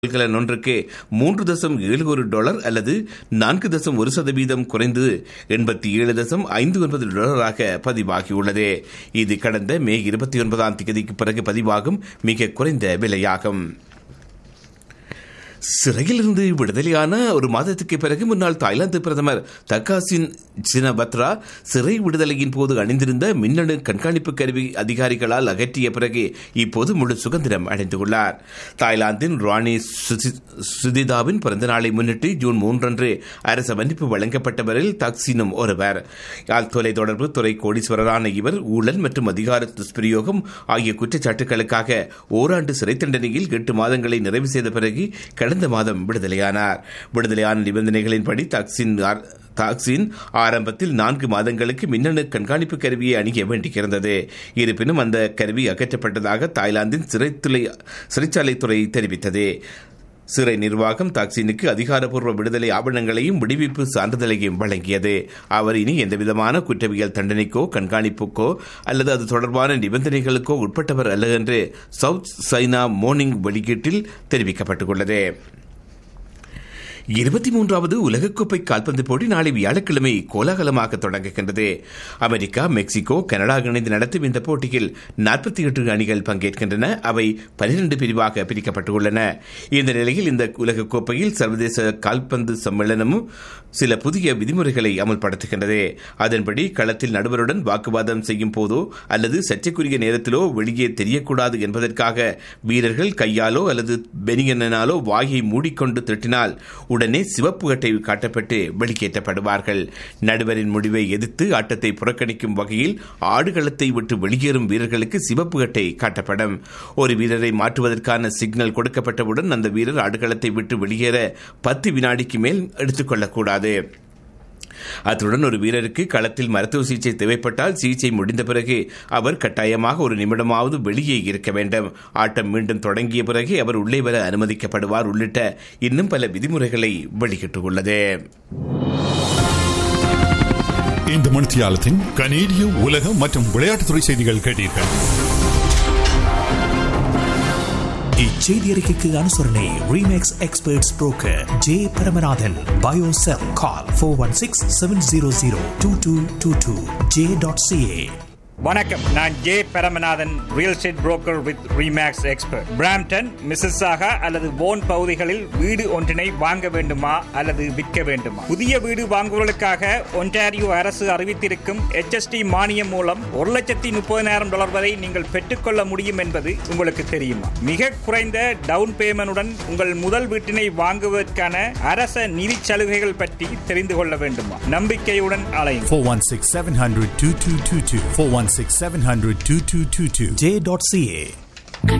கொள்கலன் ஒன்றுக்கு மூன்று தசம் ஏழு ஒரு டாலர் அல்லது நான்கு தசம் ஒரு சதவீதம் குறைந்து எண்பத்தி ஏழு தசம் ஐந்து ஒன்பது டாலராக பதிவாகியுள்ளது இது கடந்த மே இருபத்தி ஒன்பதாம் தேதிக்கு பிறகு பதிவாகும் மிக குறைந்த விலையாகும் சிறையிலிருந்து விடுதலையான ஒரு மாதத்துக்கு பிறகு முன்னாள் தாய்லாந்து பிரதமர் தக்காசின் சினபத்ரா சிறை விடுதலையின் போது அணிந்திருந்த மின்னணு கண்காணிப்பு கருவி அதிகாரிகளால் அகற்றிய பிறகு இப்போது முழு சுதந்திரம் அடைந்துள்ளார் தாய்லாந்தின் ராணி சுதிதாவின் பிறந்த நாளை முன்னிட்டு ஜூன் மூன்றன்று அரச மன்னிப்பு வழங்கப்பட்டவரில் தக்சினும் ஒருவர் யாழ் தொலைத்தொடர்பு துறை கோடீஸ்வரரான இவர் ஊழல் மற்றும் அதிகார துஷ்பிரயோகம் ஆகிய குற்றச்சாட்டுகளுக்காக ஓராண்டு சிறை தண்டனையில் எட்டு மாதங்களை நிறைவு செய்த பிறகு கடந்த மாதம் விடுதலையானார் விடுதலையான நிபந்தனைகளின்படி தக்சின் தாக்சின் ஆரம்பத்தில் நான்கு மாதங்களுக்கு மின்னணு கண்காணிப்பு கருவியை அணிய வேண்டியிருந்தது இருப்பினும் அந்த கருவி அகற்றப்பட்டதாக தாய்லாந்தின் சிறைத்துறை சிறைச்சாலைத்துறை தெரிவித்தது சிறை நிர்வாகம் தாக்சினுக்கு அதிகாரப்பூர்வ விடுதலை ஆவணங்களையும் விடுவிப்பு சான்றிதழையும் வழங்கியது அவர் இனி எந்தவிதமான குற்றவியல் தண்டனைக்கோ கண்காணிப்புக்கோ அல்லது அது தொடர்பான நிபந்தனைகளுக்கோ உட்பட்டவர் அல்ல என்று சவுத் சைனா மோர்னிங் வெளியீட்டில் தெரிவிக்கப்பட்டுள்ளது இருபத்தி மூன்றாவது உலகக்கோப்பை கால்பந்து போட்டி நாளை வியாழக்கிழமை கோலாகலமாக தொடங்குகின்றது அமெரிக்கா மெக்சிகோ கனடா இணைந்து நடத்தும் இந்த போட்டியில் நாற்பத்தி எட்டு அணிகள் பங்கேற்கின்றன அவை பனிரெண்டு பிரிவாக பிரிக்கப்பட்டுள்ளன இந்த நிலையில் இந்த உலகக்கோப்பையில் சர்வதேச கால்பந்து சம்மேளனமும் சில புதிய விதிமுறைகளை அமல்படுத்துகின்றது அதன்படி களத்தில் நடுவருடன் வாக்குவாதம் செய்யும் போதோ அல்லது சர்ச்சைக்குரிய நேரத்திலோ வெளியே தெரியக்கூடாது என்பதற்காக வீரர்கள் கையாலோ அல்லது பெனியனாலோ வாயை மூடிக்கொண்டு திட்டினால் உடனே சிவப்பு அட்டை காட்டப்பட்டு வெளியேற்றப்படுவார்கள் நடுவரின் முடிவை எதிர்த்து ஆட்டத்தை புறக்கணிக்கும் வகையில் ஆடுகளத்தை விட்டு வெளியேறும் வீரர்களுக்கு சிவப்பு அட்டை காட்டப்படும் ஒரு வீரரை மாற்றுவதற்கான சிக்னல் கொடுக்கப்பட்டவுடன் அந்த வீரர் ஆடுகளத்தை விட்டு வெளியேற பத்து வினாடிக்கு மேல் எடுத்துக்கொள்ளக்கூடாது அத்துடன் ஒரு வீரருக்கு களத்தில் மருத்துவ சிகிச்சை தேவைப்பட்டால் சிகிச்சை முடிந்த பிறகு அவர் கட்டாயமாக ஒரு நிமிடமாவது வெளியே இருக்க வேண்டும் ஆட்டம் மீண்டும் தொடங்கிய பிறகு அவர் உள்ளே வர அனுமதிக்கப்படுவார் உள்ளிட்ட இன்னும் பல விதிமுறைகளை வெளியிட்டுள்ளது இந்த மணித்தியாலத்தின் கனேடிய உலக மற்றும் விளையாட்டுத்துறை செய்திகள் கேட்டீர்கள் இச்செய்தி அறிக்கைக்கு அனுசரணை Remax experts broker J Paramanathan பயோசெல் call four one six seven zero zero two two two two J dot CA வணக்கம் நான் J Paramanathan real estate broker with Remax expert Brampton மிஸ்ஸாக அல்லது போன் பகுதிகளில் வீடு ஒன்றினை வாங்க வேண்டுமா அல்லது விற்க வேண்டுமா புதிய வீடு வாங்குவதற்காக ஒன்டாரியோ அரசு அறிவித்திருக்கும் HST மானியம் மூலம் ஒரு லட்சத்தி முப்பதினாயிரம் டாலர் வரை நீங்கள் பெற்றுக்கொள்ள முடியும் என்பது உங்களுக்கு தெரியுமா மிக குறைந்த டவுன் பேமெண்டுடன் உங்கள் முதல் வீட்டினை வாங்குவதற்கான அரச நிதி சலுகைகள் பற்றி தெரிந்து கொள்ள வேண்டுமா நம்பிக்கையுடன் அலையும் 416 700 2222. 416 700 2222. J dot CA